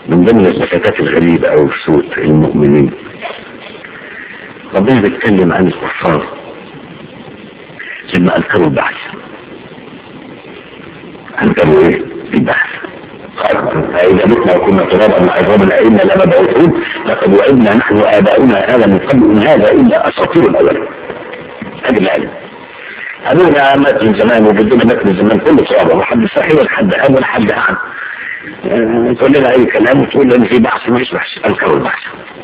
من ضمن الصفات الغريبة أو في سورة المؤمنين ربنا بيتكلم عن الكفار لما أنكروا البحث أنكروا إيه؟ البحث فإذا متنا وكنا ترابا عظاما أئنا لمبعوثون لقد وعدنا نحن وآباؤنا هذا من قبل إن هذا إلا أساطير الأولين هذه العلم أبونا مات من زمان وجدنا مات من زمان كله ترابا وحد صحيح ولا حد أب ولا حد عن تقول لنا أي كلام وتقول لنا في بحث ما يصبح أنكروا البحث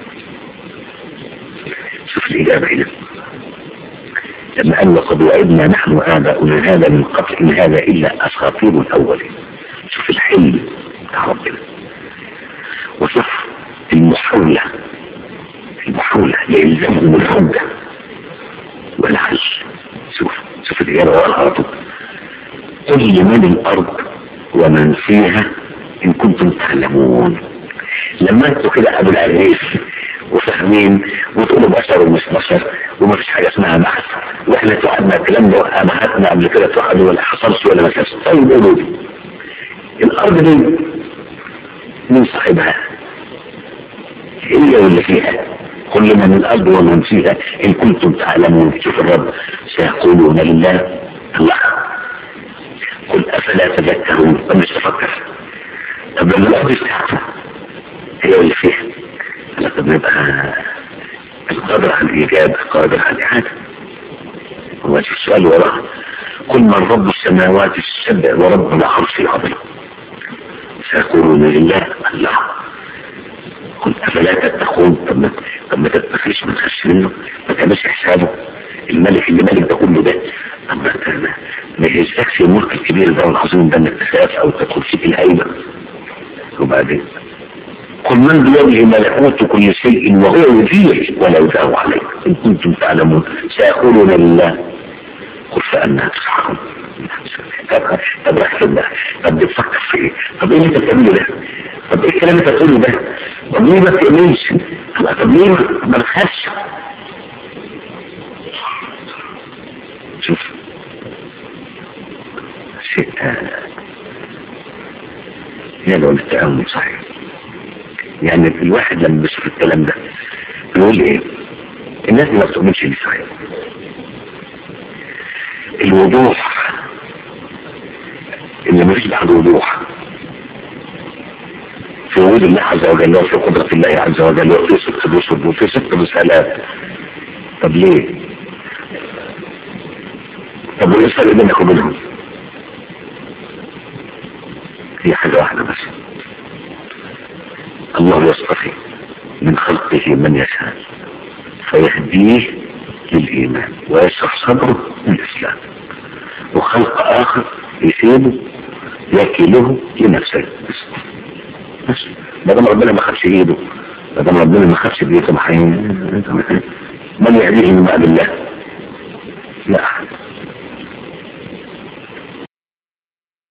شوف الإجابة هنا لما قال لقد وعدنا نحن وآباؤنا هذا من قبل إن هذا إلا أساطير الأولين شوف الحلم بتاع ربنا وشوف المحاولة المحاولة لإلزامهم الحجة والعجز شوف شوف الإجابة والأرض قل لمن الأرض ومن فيها إن كنتم تعلمون لما انتوا كده أبو العريس وفاهمين وتقولوا بشر ومش بشر وما فيش حاجة اسمها بحث واحنا توعدنا الكلام ده أمهاتنا قبل كده توعدوا ولا حصلش ولا ما كانش طيب قولوا لي الأرض دي من صاحبها هي واللي فيها كل من الأرض ومن فيها إن كنتم تعلمون شوف الرب سيقولون لله الله قل أفلا تذكرون طب مش تفكر طب لما الأرض بتاعته هي واللي فيها لقد نبقى القادر على الإجابة قادر على الإعادة هو السؤال وراه قل من رب السماوات السبع ورب العرش العظيم سيقولون لله الله قل أفلا تتقون طب ما طب ما تتخيش ما تخش منه ما تعملش حسابه الملك اللي ملك ده كله ده طب ما ما يهزكش الملك الكبير ده والعظيم ده انك تخاف او تدخل فيك الهيبه وبعدين قل من بيده ملكوت كل شيء وهو يجير ولا يدعو عليك ان كنتم تعلمون سيقولون لله قل فأنا تسحرون طب طب احسن ده طب بتفكر في ايه طب ايه اللي انت بتعمله ده طب ايه الكلام اللي انت بتقوله ده طب ليه ما بتأمنش طب ليه ما بتخافش شوف شيء يدعو للتأمل صحيح يعني الواحد لما بيشوف الكلام ده بيقول ايه الناس ما بتؤمنش بيه صحيح الوضوح اللي مفيش بعد وضوح في وجود الله عز وجل وفي قدرة الله عز وجل وفي صدق الرسل وفي صدق الرسالات طب ليه؟ طب وايه الفرق بينك وبينهم؟ هي حاجة واحدة بس الله يصطفي من خلقه من يشاء فيهديه للإيمان ويشرح صدره للإسلام وخلق آخر يسيبه يكله لنفسه بس بس ما دام ربنا ما خدش ايده ما دام ربنا ما خدش بايده ما من يهديه من بعد الله لا